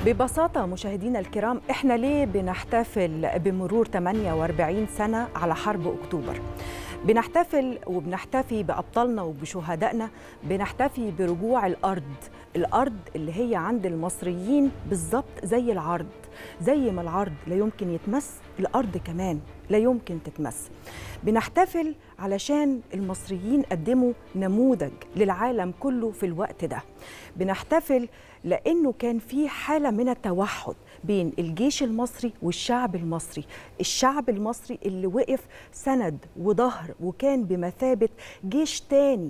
ببساطة مشاهدينا الكرام احنا ليه بنحتفل بمرور 48 سنة على حرب اكتوبر بنحتفل وبنحتفي بأبطالنا وبشهدائنا بنحتفي برجوع الأرض الأرض اللي هي عند المصريين بالظبط زي العرض زي ما العرض لا يمكن يتمس الأرض كمان لا يمكن تتمس بنحتفل علشان المصريين قدموا نموذج للعالم كله في الوقت ده بنحتفل لأنه كان في حالة من التوحد بين الجيش المصري والشعب المصري الشعب المصري اللي وقف سند وظهر وكان بمثابة جيش تاني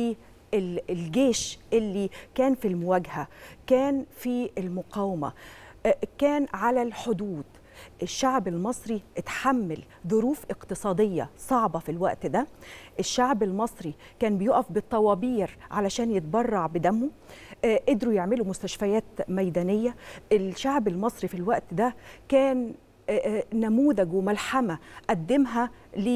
للجيش اللي كان في المواجهة كان في المقاومة كان على الحدود الشعب المصري اتحمل ظروف اقتصادية صعبة في الوقت ده الشعب المصري كان بيقف بالطوابير علشان يتبرع بدمه آه، قدروا يعملوا مستشفيات ميدانية الشعب المصري في الوقت ده كان آه، آه، نموذج وملحمة قدمها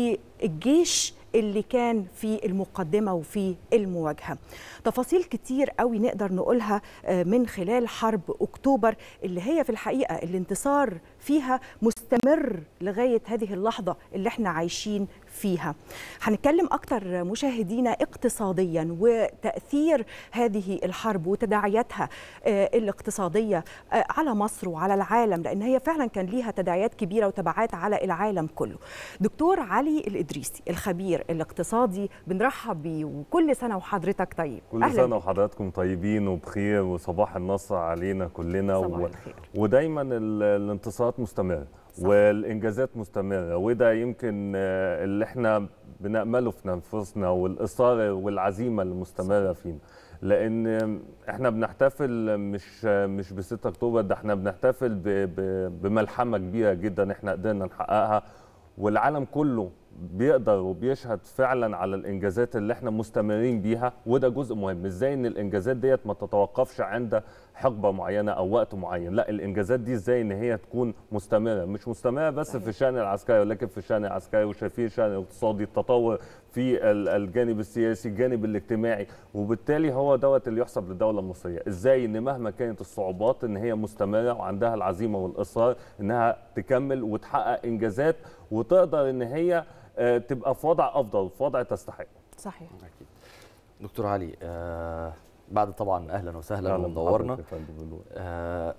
للجيش اللي كان في المقدمة وفي المواجهة تفاصيل كتير قوي نقدر نقولها آه، من خلال حرب أكتوبر اللي هي في الحقيقة الانتصار فيها مستمر لغاية هذه اللحظة اللي احنا عايشين فيها هنتكلم أكتر مشاهدينا اقتصاديا وتأثير هذه الحرب وتداعياتها آه، الاقتصادية آه، على مصر وعلى العالم لأن هي فعلا كان ليها تداعيات كبيرة وتبعات على العالم كله دكتور علي الإدريسي الخبير الاقتصادي بنرحب بيه وكل سنة وحضرتك طيب كل أهلاً سنه بك. وحضراتكم طيبين وبخير وصباح النصر علينا كلنا صباح و... الخير. ودايما ال- الانتصارات مستمره صح. والانجازات مستمره وده يمكن آه، اللي احنا بنامله في انفسنا والاصرار والعزيمه المستمره فينا لان احنا بنحتفل مش مش ب 6 اكتوبر ده احنا بنحتفل ب... ب... بملحمه كبيره جدا احنا قدرنا نحققها والعالم كله بيقدر وبيشهد فعلا على الانجازات اللي احنا مستمرين بيها وده جزء مهم ازاي ان الانجازات ديت ما تتوقفش عند حقبه معينه او وقت معين لا الانجازات دي ازاي ان هي تكون مستمره مش مستمره بس صحيح. في الشان العسكري ولكن في الشان العسكري وشايفين الشان الاقتصادي التطور في ال- الجانب السياسي الجانب الاجتماعي وبالتالي هو دوت اللي يحسب للدوله المصريه ازاي ان مهما كانت الصعوبات ان هي مستمره وعندها العزيمه والاصرار انها تكمل وتحقق انجازات وتقدر ان هي آه، تبقى في وضع افضل في وضع تستحق صحيح أكيد. دكتور علي آه بعد طبعا اهلا وسهلا أهلاً ومنورنا بحضرتك يا فندم بالنور. آه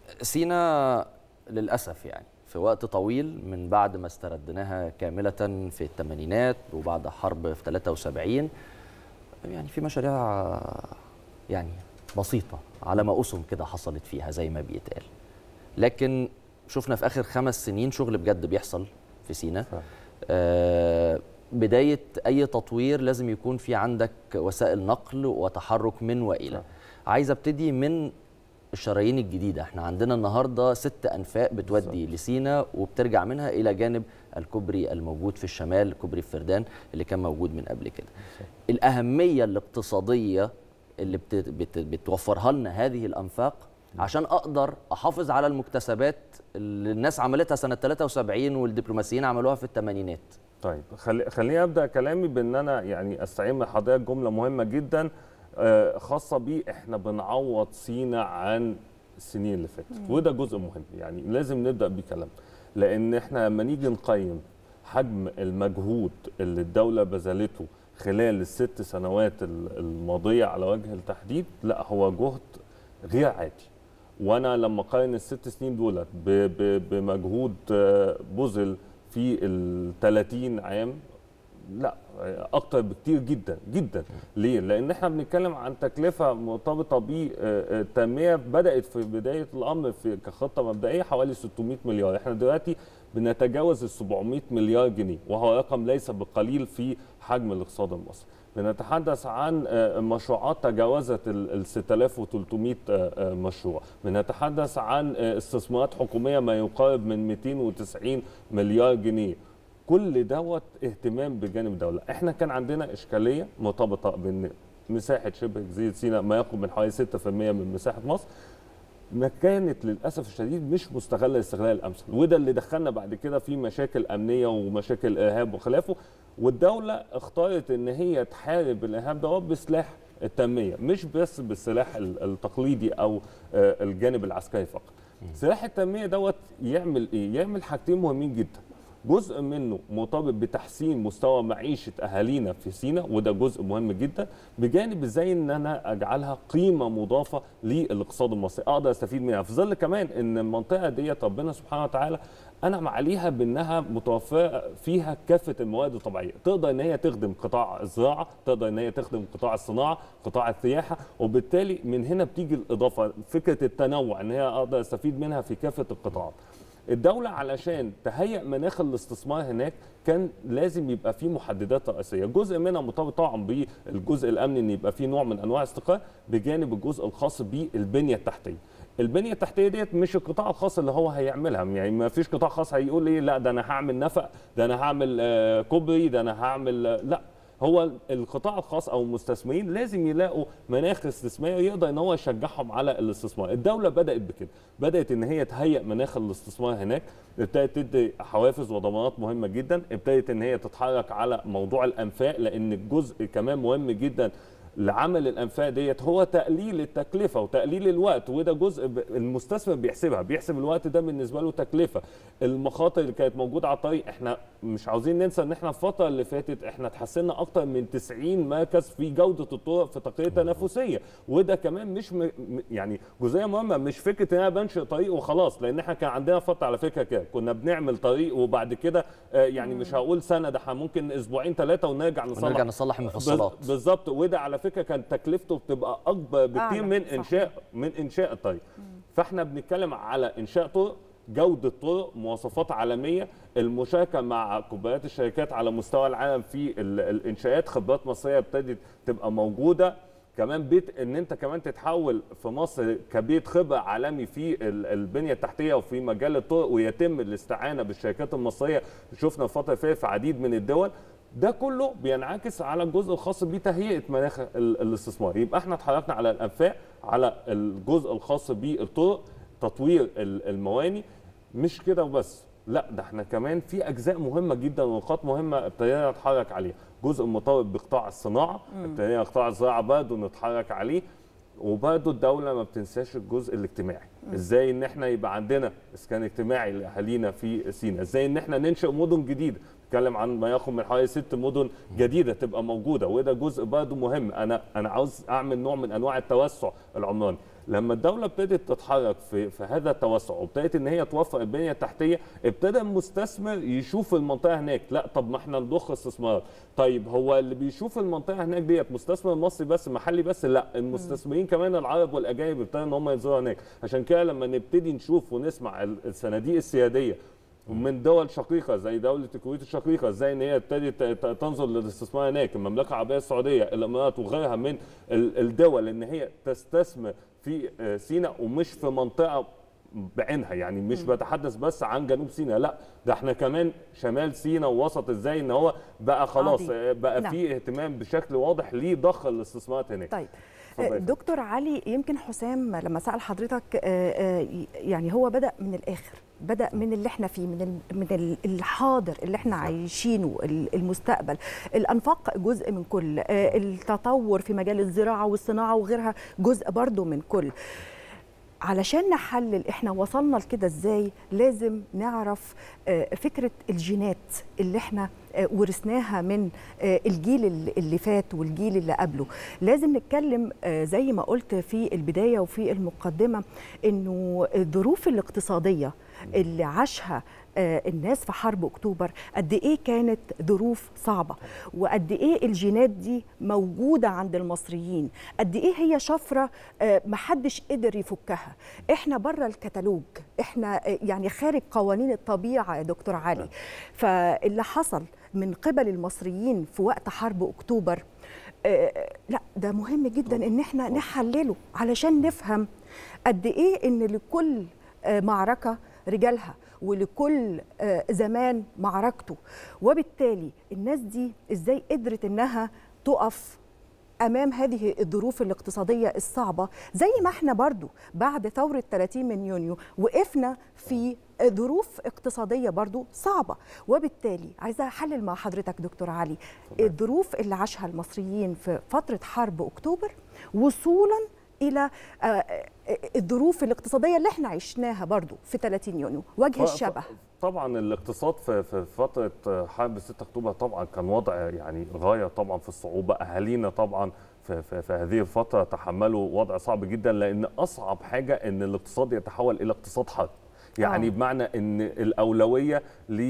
سينا للاسف يعني في وقت طويل من بعد ما استردناها كامله في الثمانينات وبعد حرب في 73 يعني في مشاريع آه، يعني بسيطه على ما اسهم كده حصلت فيها زي ما بيتقال لكن شفنا في اخر خمس سنين شغل بجد بيحصل في سينا فعلا. آه، بداية أي تطوير لازم يكون في عندك وسائل نقل وتحرك من وإلى صح. عايز أبتدي من الشرايين الجديدة احنا عندنا النهاردة ست أنفاق بتودي لسينا وبترجع منها إلى جانب الكوبري الموجود في الشمال كوبري الفردان اللي كان موجود من قبل كده الأهمية الاقتصادية اللي بت بت بتوفرها لنا هذه الأنفاق عشان أقدر أحافظ على المكتسبات اللي الناس عملتها سنة 73 والدبلوماسيين عملوها في الثمانينات طيب خلي خليني ابدا كلامي بان انا يعني استعين من حضرتك جمله مهمه جدا آه، خاصه بيه احنا بنعوض سينا عن السنين اللي فاتت وده جزء مهم يعني لازم نبدا بيه كلام لان احنا لما نيجي نقيم حجم المجهود اللي الدوله بذلته خلال الست سنوات ال- الماضيه على وجه التحديد لا هو جهد غير عادي وانا لما اقارن الست سنين دولت ب- ب- بمجهود آه، بذل في ال 30 عام لا اكتر بكتير جدا جدا ليه لان احنا بنتكلم عن تكلفه مرتبطه بالتنميه بدات في بدايه الامر في كخطه مبدئيه حوالي 600 مليار احنا دلوقتي بنتجاوز ال 700 مليار جنيه وهو رقم ليس بقليل في حجم الاقتصاد المصري بنتحدث عن آه، مشروعات تجاوزت ال 6300 آه، آه، مشروع بنتحدث عن آه، استثمارات حكوميه ما يقارب من 290 مليار جنيه كل دوت اهتمام بجانب الدوله احنا كان عندنا اشكاليه مرتبطه بان مساحه شبه جزيره سيناء ما يقرب من حوالي 6% من مساحه مصر ما كانت للاسف الشديد مش مستغله الاستغلال الامثل وده اللي دخلنا بعد كده في مشاكل امنيه ومشاكل ارهاب وخلافه والدوله اختارت ان هي تحارب الارهاب دوت بسلاح التنميه مش بس بالسلاح ال- التقليدي او آه، الجانب العسكري فقط سلاح التنميه دوت يعمل ايه يعمل حاجتين مهمين جدا جزء منه مرتبط بتحسين مستوى معيشه اهالينا في سيناء وده جزء مهم جدا بجانب ازاي ان انا اجعلها قيمه مضافه للاقتصاد المصري اقدر استفيد منها في ظل كمان ان المنطقه ديت ربنا سبحانه وتعالى انعم عليها بانها متوفره فيها كافه المواد الطبيعيه تقدر ان هي تخدم قطاع الزراعه تقدر ان هي تخدم قطاع الصناعه قطاع السياحه وبالتالي من هنا بتيجي الاضافه فكره التنوع ان هي اقدر استفيد منها في كافه القطاعات الدولة علشان تهيئ مناخ الاستثمار هناك كان لازم يبقى فيه محددات رئيسية جزء منها مرتبط طبعا بالجزء الأمني ان يبقى فيه نوع من أنواع الاستقرار بجانب الجزء الخاص بالبنية التحتية البنية التحتية ديت مش القطاع الخاص اللي هو هيعملها يعني ما فيش قطاع خاص هيقول ايه لا ده انا هعمل نفق ده انا هعمل آه، كوبري ده انا هعمل آه، لا هو القطاع الخاص او المستثمرين لازم يلاقوا مناخ استثماري يقدر ان هو يشجعهم على الاستثمار الدوله بدات بكده بدات ان هي تهيئ مناخ الاستثمار هناك ابتدت تدي حوافز وضمانات مهمه جدا ابتدت ان هي تتحرك على موضوع الانفاق لان الجزء كمان مهم جدا لعمل الانفاق ديت هو تقليل التكلفه وتقليل الوقت وده جزء ب- المستثمر بيحسبها بيحسب الوقت ده بالنسبه له تكلفه المخاطر اللي كانت موجوده على الطريق احنا مش عاوزين ننسى ان احنا الفتره اللي فاتت احنا تحسنا اكتر من 90 مركز في جوده الطرق في تقرير تنافسيه وده كمان مش م... م- يعني جزئيه مهمه مش فكره ان انا بنشئ طريق وخلاص لان احنا كان عندنا فتره على فكره كده كنا بنعمل طريق وبعد كده آه، يعني مش هقول سنه ده إحنا ممكن اسبوعين ثلاثه ونرجع نصلح ونرجع نصلح المفصلات بز- بالظبط وده على فكره كان تكلفته بتبقى اكبر بكتير أعلى، من صح. انشاء من انشاء الطريق فاحنا بنتكلم على انشاء طرق جودة طرق مواصفات عالمية المشاركة مع كبريات الشركات على مستوى العالم في ال- الإنشاءات خبرات مصرية ابتدت تبقى موجودة كمان بيت ان انت كمان تتحول في مصر كبيت خبره عالمي في ال- البنيه التحتيه وفي مجال الطرق ويتم الاستعانه بالشركات المصريه شفنا الفتره اللي فاتت في عديد من الدول ده كله بينعكس على الجزء الخاص بتهيئه مناخ ال- الاستثمار يبقى احنا اتحركنا على الانفاق على الجزء الخاص بالطرق تطوير ال- المواني مش كده وبس لا ده احنا كمان في اجزاء مهمه جدا ونقاط مهمه ابتدينا نتحرك عليها جزء مرتبط بقطاع الصناعه ابتدينا قطاع الزراعه برضه نتحرك عليه وبرضه الدوله ما بتنساش الجزء الاجتماعي ازاي ان احنا يبقى عندنا اسكان اجتماعي لاهالينا في سينا ازاي ان احنا ننشئ مدن جديده نتكلم عن ما يقرب من حوالي ست مدن جديده تبقى موجوده وده جزء برضه مهم انا انا عاوز اعمل نوع من انواع التوسع العمراني لما الدوله ابتدت تتحرك في في هذا التوسع وابتدت ان هي توفر البنيه التحتيه ابتدى المستثمر يشوف المنطقه هناك لا طب ما احنا نضخ استثمار طيب هو اللي بيشوف المنطقه هناك ديت مستثمر مصري بس محلي بس لا المستثمرين كمان العرب والاجانب ابتدوا ان هم ينزلوا هناك عشان كده لما نبتدي نشوف ونسمع ال- الصناديق السياديه ومن دول شقيقه زي دوله الكويت الشقيقه ازاي ان هي ابتدت ت- ت- تنظر للاستثمار هناك المملكه العربيه السعوديه الامارات وغيرها من ال- الدول ان هي تستثمر في آه، سيناء ومش في منطقه بعينها يعني مش بتحدث بس عن جنوب سيناء لا ده احنا كمان شمال سيناء ووسط ازاي ان هو بقى خلاص عظيم. آه، بقى نعم. في اهتمام بشكل واضح لضخ الاستثمارات هناك طيب اتفضل يا فندم. دكتور علي يمكن حسام لما سأل حضرتك آه، آه، يعني هو بدأ من الآخر بدأ من اللي احنا فيه من ال- من ال- الحاضر اللي احنا عايشينه ال- المستقبل الأنفاق جزء من كل آه، التطور في مجال الزراعة والصناعة وغيرها جزء برضو من كل علشان نحلل احنا وصلنا لكده ازاي لازم نعرف آه، فكره الجينات اللي احنا آه، ورثناها من آه، الجيل اللي- اللي فات والجيل اللي قبله لازم نتكلم آه، زي ما قلت في البدايه وفي المقدمه انه الظروف الاقتصاديه اللي عاشها آه، الناس في حرب اكتوبر قد ايه كانت ظروف صعبه وقد ايه الجينات دي موجوده عند المصريين قد ايه هي شفره آه، محدش قدر يفكها احنا بره الكتالوج احنا آه، يعني خارج قوانين الطبيعه يا دكتور علي فاللي حصل من قبل المصريين في وقت حرب اكتوبر آه، لا ده مهم جدا ان احنا نحلله علشان نفهم قد ايه ان لكل آه، معركه رجالها ولكل آه، زمان معركته وبالتالي الناس دي ازاي قدرت انها تقف امام هذه الظروف الاقتصاديه الصعبه زي ما احنا برضو بعد ثوره 30 من يونيو وقفنا في ظروف اقتصاديه برضو صعبه وبالتالي عايزه احلل مع حضرتك دكتور علي الظروف اللي عاشها المصريين في فتره حرب اكتوبر وصولا الى آه، آه، الظروف الاقتصاديه اللي احنا عشناها برضو في 30 يونيو وجه الشبه طبعا الاقتصاد في في فتره حرب 6 اكتوبر طبعا كان وضع يعني غايه طبعا في الصعوبه اهالينا طبعا في, في, في هذه الفتره تحملوا وضع صعب جدا لان اصعب حاجه ان الاقتصاد يتحول الى اقتصاد حرب يعني آه. بمعنى ان الاولويه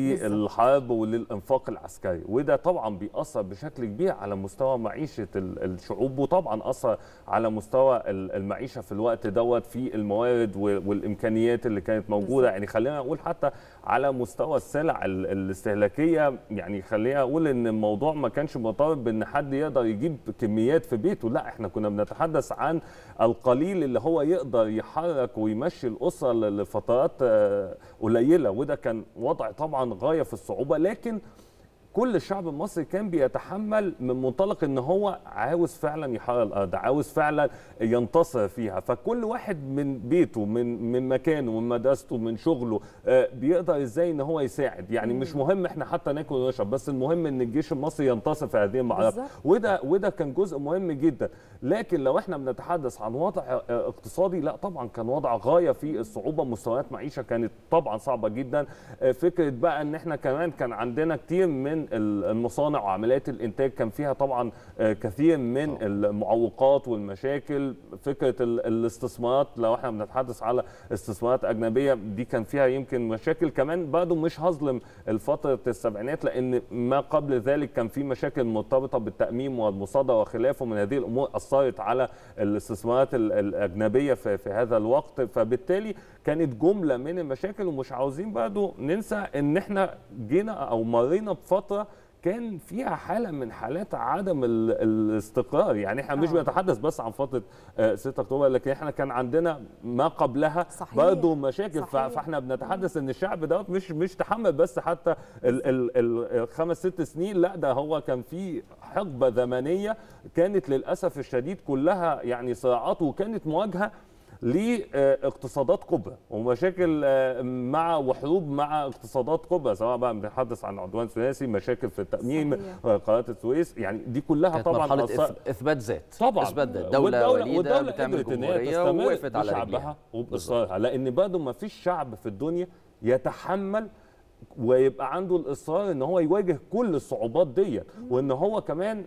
للحرب وللانفاق العسكري وده طبعا بيأثر بشكل كبير على مستوى معيشه ال- الشعوب وطبعا اثر على مستوى ال- المعيشه في الوقت دوت في الموارد و- والامكانيات اللي كانت موجوده يعني خلينا نقول حتى على مستوى السلع ال- الاستهلاكيه يعني خلينا اقول ان الموضوع ما كانش مرتبط بان حد يقدر يجيب كميات في بيته لا احنا كنا بنتحدث عن القليل اللي هو يقدر يحرك ويمشي الاسره ل- لفترات آه، قليله وده كان وضع طبعا غايه في الصعوبه لكن كل الشعب المصري كان بيتحمل من منطلق ان هو عاوز فعلا يحرر الارض عاوز فعلا ينتصر فيها فكل واحد من بيته من من مكانه من مدرسته من شغله آه، بيقدر ازاي ان هو يساعد يعني مش مهم احنا حتى ناكل ونشرب بس المهم ان الجيش المصري ينتصر في هذه المعركه بالظبط. وده وده كان جزء مهم جدا لكن لو احنا بنتحدث عن وضع آه، اقتصادي لا طبعا كان وضع غايه في الصعوبه مستويات معيشه كانت طبعا صعبه جدا آه، فكره بقى ان احنا كمان كان عندنا كتير من ال- المصانع وعمليات الانتاج كان فيها طبعا آه، كثير من المعوقات والمشاكل فكره ال- الاستثمارات لو احنا بنتحدث على استثمارات اجنبيه دي كان فيها يمكن مشاكل كمان برضه مش هظلم الفتره السبعينات لان ما قبل ذلك كان في مشاكل مرتبطه بالتاميم والمصادره وخلافه من هذه الامور اثرت على الاستثمارات ال- الاجنبيه في, في هذا الوقت فبالتالي كانت جمله من المشاكل ومش عاوزين برضه ننسى ان احنا جينا او مرينا بفتره كان فيها حاله من حالات عدم ال- الاستقرار يعني احنا مش آه. بنتحدث بس عن فتره آه، 6 اكتوبر لكن احنا كان عندنا ما قبلها صحيح. برضه مشاكل ف- صحيح. فاحنا بنتحدث ان الشعب دوت مش مش تحمل بس حتى ال- ال- ال- الخمس ست سنين لا ده هو كان في حقبه زمنيه كانت للاسف الشديد كلها يعني صراعات وكانت مواجهه لاقتصادات كبرى ومشاكل آه، مع وحروب مع اقتصادات كبرى سواء بقى بنتحدث عن عدوان ثلاثي مشاكل في التامين صحيح. آه، قناه السويس يعني دي كلها كانت طبعا مرحله أثر- إث- اثبات ذات طبعا اثبات ذات دوله والدولة- وليده والدولة بتعمل قدرت إن هي جمهوريه تستمر ووقفت على بشعبها رجليها وباصرارها لان برضه ما فيش شعب في الدنيا يتحمل ويبقى عنده الاصرار ان هو يواجه كل الصعوبات ديت وان هو كمان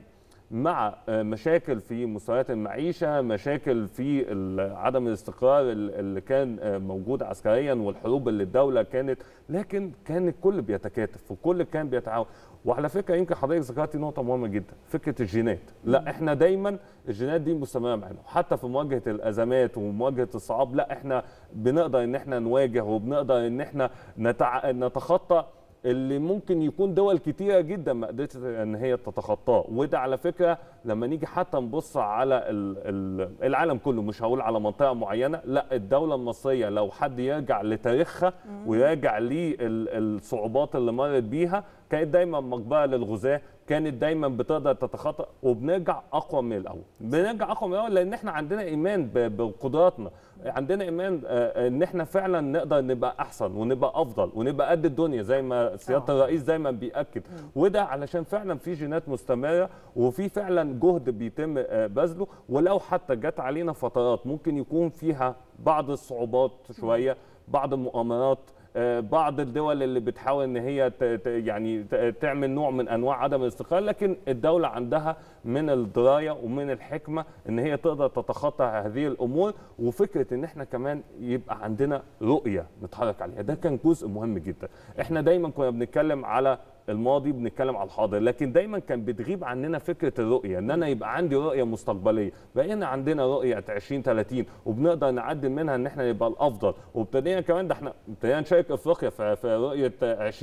مع آه، مشاكل في مستويات المعيشه مشاكل في ال- عدم الاستقرار ال- اللي كان آه، موجود عسكريا والحروب اللي الدوله كانت لكن كان الكل بيتكاتف والكل كان بيتعاون وعلى فكره يمكن حضرتك ذكرتي نقطه مهمه جدا فكره الجينات لا احنا دايما الجينات دي مستمره معانا حتى في مواجهه الازمات ومواجهه الصعاب لا احنا بنقدر ان احنا نواجه وبنقدر ان احنا نتع... نتخطى اللي ممكن يكون دول كتيره جدا ما قدرتش ان هي تتخطاه وده على فكره لما نيجي حتى نبص على ال- ال- العالم كله مش هقول على منطقه معينه لا الدوله المصريه لو حد يرجع لتاريخها ويرجع للصعوبات اللي مرت بيها كانت دايما مقبره للغزاه كانت دايما بتقدر تتخطى وبنرجع اقوى من الاول بنرجع اقوى من الاول لان احنا عندنا ايمان ب- بقدراتنا عندنا ايمان آه، ان احنا فعلا نقدر نبقى احسن ونبقى افضل ونبقى قد الدنيا زي ما سياده آه. الرئيس دايما بياكد وده علشان فعلا في جينات مستمره وفي فعلا جهد بيتم آه، بذله ولو حتى جت علينا فترات ممكن يكون فيها بعض الصعوبات شويه بعض المؤامرات آه، بعض الدول اللي بتحاول ان هي ت- ت- يعني ت- تعمل نوع من انواع عدم الاستقرار لكن الدوله عندها من الدرايه ومن الحكمه ان هي تقدر تتخطى هذه الامور وفكره ان احنا كمان يبقى عندنا رؤيه نتحرك عليها ده كان جزء مهم جدا احنا دايما كنا بنتكلم على الماضي بنتكلم على الحاضر لكن دايما كان بتغيب عننا فكره الرؤيه ان انا يبقى عندي رؤيه مستقبليه بقينا عندنا رؤيه 2030 وبنقدر نعدل منها ان احنا نبقى الافضل وابتدينا كمان ده احنا ابتدينا نشارك افريقيا في, في رؤيه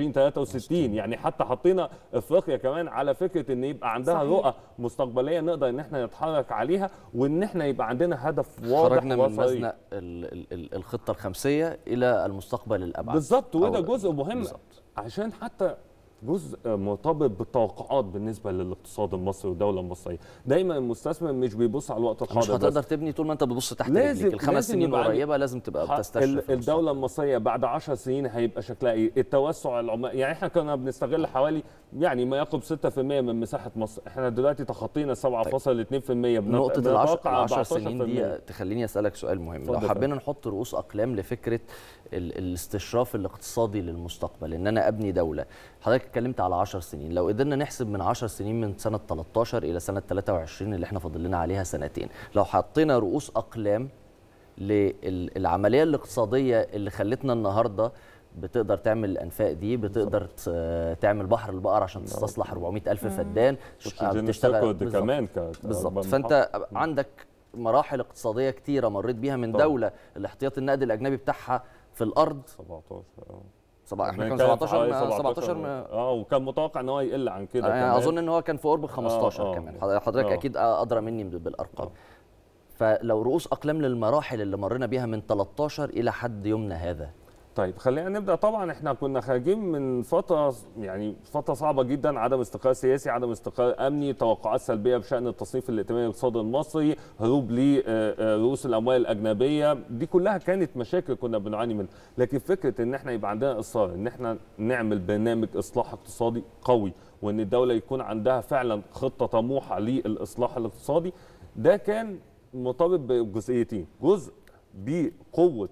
2063 يعني حتى حطينا افريقيا كمان على فكره ان يبقى عندها صحيح. رؤى مستقبليه نقدر ان احنا نتحرك عليها وان احنا يبقى عندنا هدف واضح خرجنا من وصريح. مزنق ال- ال- ال- الخطه الخمسيه الى المستقبل الابعد بالظبط وده أو- جزء مهم بالظبط. عشان حتى جزء مرتبط بالتوقعات بالنسبه للاقتصاد المصري والدوله المصريه دايما المستثمر مش بيبص على الوقت الحاضر مش هتقدر بس. تبني طول ما انت بتبص تحت لازم- رجليك الخمس لازم سنين يبقى عندي- قريبه لازم تبقى ح- بتستشرف ال- الدوله المصريه بعد 10 سنين هيبقى شكلها ايه التوسع العمالي يعني احنا كنا بنستغل حوالي يعني ما يقرب 6% من مساحه مصر احنا دلوقتي تخطينا 7.2% بن- نقطة العشر, بنتوقع العشر 14% سنين دي تخليني أسألك سؤال مهم لو اتفضل حبينا نحط رؤوس أقلام لفكرة ال- الاستشراف الاقتصادي للمستقبل إن أنا أبني دولة حضرتك اتكلمت على 10 سنين لو قدرنا نحسب من 10 سنين من سنة 13 إلى سنة 23 اللي احنا فاضل لنا عليها سنتين لو حطينا رؤوس أقلام للعملية الاقتصادية اللي خلتنا النهاردة بتقدر تعمل الانفاق دي بتقدر ت- تعمل بحر البقر عشان تستصلح 400 الف فدان بتشتغل بالظبط. كمان ك- بالظبط كأربع فانت عندك مراحل اقتصاديه كتيره مريت بيها من طبعا. دوله الاحتياط النقدي الاجنبي بتاعها في الارض 17 اه سبع احنا كان بنتكلم في 17 حوالي ما- 17 ما- اه وكان متوقع ان هو يقل عن كده يعني كمان. اظن ان هو كان في قرب 15 آه. كمان حضرتك- حضرتك آه. اكيد ادرى مني بالارقام آه. فلو رؤوس اقلام للمراحل اللي مرينا بيها من 13 الى حد يومنا هذا طيب خلينا نبدا طبعا احنا كنا خارجين من فتره يعني فتره صعبه جدا عدم استقرار سياسي عدم استقرار امني توقعات سلبيه بشان التصنيف الائتماني الاقتصادي المصري هروب لرؤوس الاموال الاجنبيه دي كلها كانت مشاكل كنا بنعاني منها لكن فكره ان احنا يبقى عندنا اصرار ان احنا نعمل برنامج اصلاح اقتصادي قوي وان الدوله يكون عندها فعلا خطه طموحه للاصلاح الاقتصادي ده كان مرتبط بجزئيتين جزء بقوه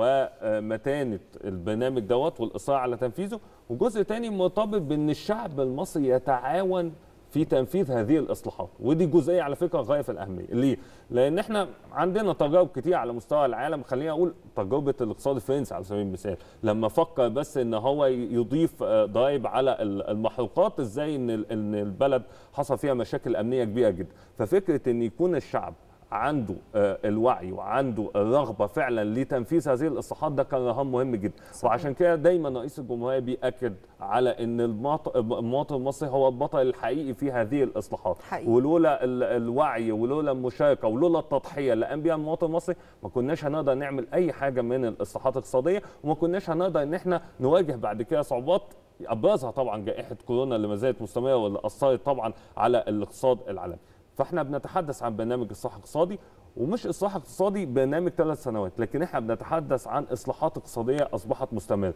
ومتانه البرنامج دوت والاصرار على تنفيذه وجزء تاني مرتبط بان الشعب المصري يتعاون في تنفيذ هذه الاصلاحات ودي جزئيه على فكره غايه في الاهميه ليه لان احنا عندنا تجارب كتير على مستوى العالم خلينا اقول تجربه الاقتصاد الفرنسي على سبيل المثال لما فكر بس ان هو يضيف آه، ضرائب على ال- المحروقات ازاي ان ال- ان البلد حصل فيها مشاكل امنيه كبيره جدا ففكره ان يكون الشعب عنده آه، الوعي وعنده الرغبه فعلا لتنفيذ هذه الاصلاحات ده كان رهان مهم جدا وعشان كده دايما رئيس الجمهوريه بياكد على ان المواط- المواطن المصري هو البطل الحقيقي في هذه الاصلاحات حقيقي. ولولا ال- الوعي ولولا المشاركه ولولا التضحيه اللي قام بيها المواطن المصري ما كناش هنقدر نعمل اي حاجه من الاصلاحات الاقتصاديه وما كناش هنقدر ان احنا نواجه بعد كده صعوبات ابرزها طبعا جائحه كورونا اللي ما زالت مستمره واللي اثرت طبعا على الاقتصاد العالمي فاحنا بنتحدث عن برنامج اصلاح اقتصادي ومش اصلاح اقتصادي برنامج ثلاث سنوات لكن احنا بنتحدث عن اصلاحات اقتصاديه اصبحت مستمره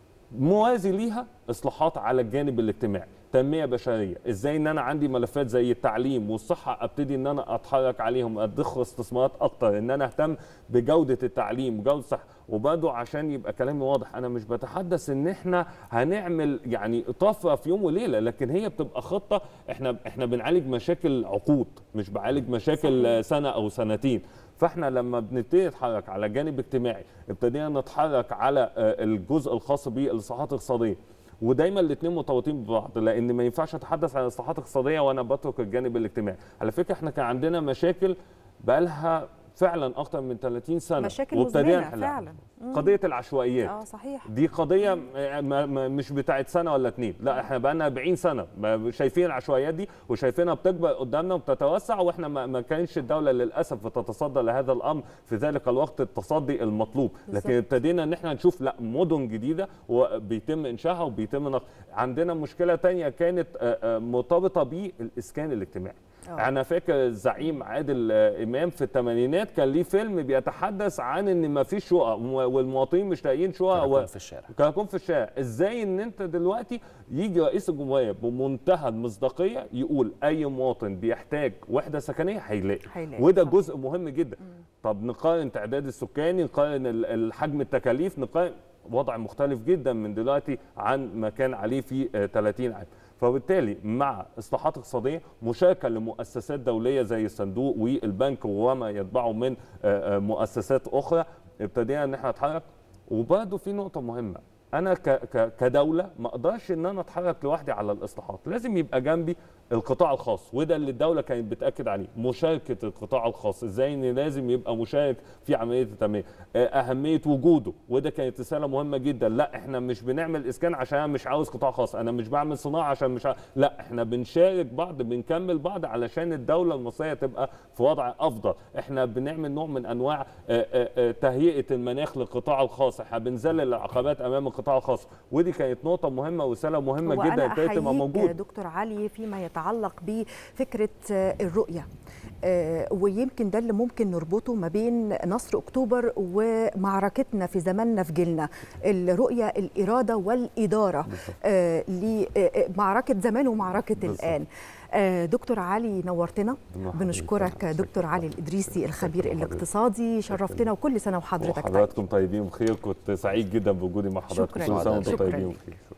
موازي ليها اصلاحات على الجانب الاجتماعي تنميه بشريه ازاي ان انا عندي ملفات زي التعليم والصحه ابتدي ان انا اتحرك عليهم ادخر استثمارات اكتر ان انا اهتم بجوده التعليم وجوده الصحه وبرضه عشان يبقى كلامي واضح انا مش بتحدث ان احنا هنعمل يعني طفره في يوم وليله لكن هي بتبقى خطه احنا احنا بنعالج مشاكل عقود مش بعالج مشاكل سنه او سنتين فاحنا لما بنبتدي نتحرك على جانب اجتماعي ابتدينا نتحرك على آه، الجزء الخاص بالاصلاحات الاقتصاديه ودايما الاثنين مرتبطين ببعض لان ما ينفعش اتحدث عن الاصلاحات الاقتصاديه وانا بترك الجانب الاجتماعي على فكره احنا كان عندنا مشاكل بقالها فعلا اكتر من 30 سنه مشاكل وابتدينا مزمنة نحلها. فعلا. مم. قضيه العشوائيات اه صحيح دي قضيه م- م- مش بتاعت سنه ولا اتنين لا احنا بقالنا 40 سنه ما- شايفين العشوائيات دي وشايفينها بتكبر قدامنا وبتتوسع واحنا ما ما كانش الدوله للاسف بتتصدى لهذا الامر في ذلك الوقت التصدي المطلوب لكن بالظبط. ابتدينا ان احنا نشوف لا مدن جديده وبيتم انشائها وبيتم نقل عندنا مشكله تانية كانت آه، آه، مرتبطه بالاسكان الاجتماعي آه. انا فاكر الزعيم عادل آه، امام في الثمانينات كان ليه فيلم بيتحدث عن ان ما فيش شقق والمواطنين مش لاقيين شقق و- كراكون في الشارع كراكون في الشارع ازاي ان انت دلوقتي يجي رئيس الجمهوريه بمنتهى المصداقيه يقول اي مواطن بيحتاج وحده سكنيه هيلاقي هيلاقي، وده صح. جزء مهم جدا طب نقارن تعداد السكاني نقارن ال- الحجم التكاليف نقارن وضع مختلف جدا من دلوقتي عن ما كان عليه في آه، 30 عام فبالتالي مع اصلاحات اقتصاديه مشاركه لمؤسسات دوليه زي الصندوق والبنك وما يتبعه من آه، آه، مؤسسات اخرى ابتدينا ان احنا نتحرك وبرضه في نقطه مهمه انا ك ك كدوله ما اقدرش ان انا اتحرك لوحدي على الاصلاحات لازم يبقى جنبي القطاع الخاص وده اللي الدوله كانت بتاكد عليه مشاركه القطاع الخاص ازاي ان لازم يبقى مشارك في عمليه التنميه آه، اهميه وجوده وده كانت رساله مهمه جدا لا احنا مش بنعمل اسكان عشان انا مش عاوز قطاع خاص انا مش بعمل صناعه عشان مش ع... لا احنا بنشارك بعض بنكمل بعض علشان الدوله المصريه تبقى في وضع افضل احنا بنعمل نوع من انواع آه، آه، آه، تهيئه المناخ للقطاع الخاص احنا بنذلل العقبات امام القطاع الخاص ودي كانت نقطه مهمه ورساله مهمه وأنا جدا ابتدت تبقى أحييك موجوده دكتور علي فيما يتعلق بفكرة آه، الرؤية آه، ويمكن ده اللي ممكن نربطه ما بين نصر أكتوبر ومعركتنا في زماننا في جيلنا الرؤية الإرادة والإدارة آه، لمعركة زمان ومعركة بالظبط. الآن آه، دكتور علي نورتنا الله بنشكرك يخليك. دكتور علي الإدريسي الخبير شكراً الاقتصادي شرفتنا وكل سنة وحضرتك طيب وحضراتكم طيبين بخير كنت سعيد جدا بوجودي مع حضراتكم شكراً. كل سنه وانتم شكراً. طيبين بخير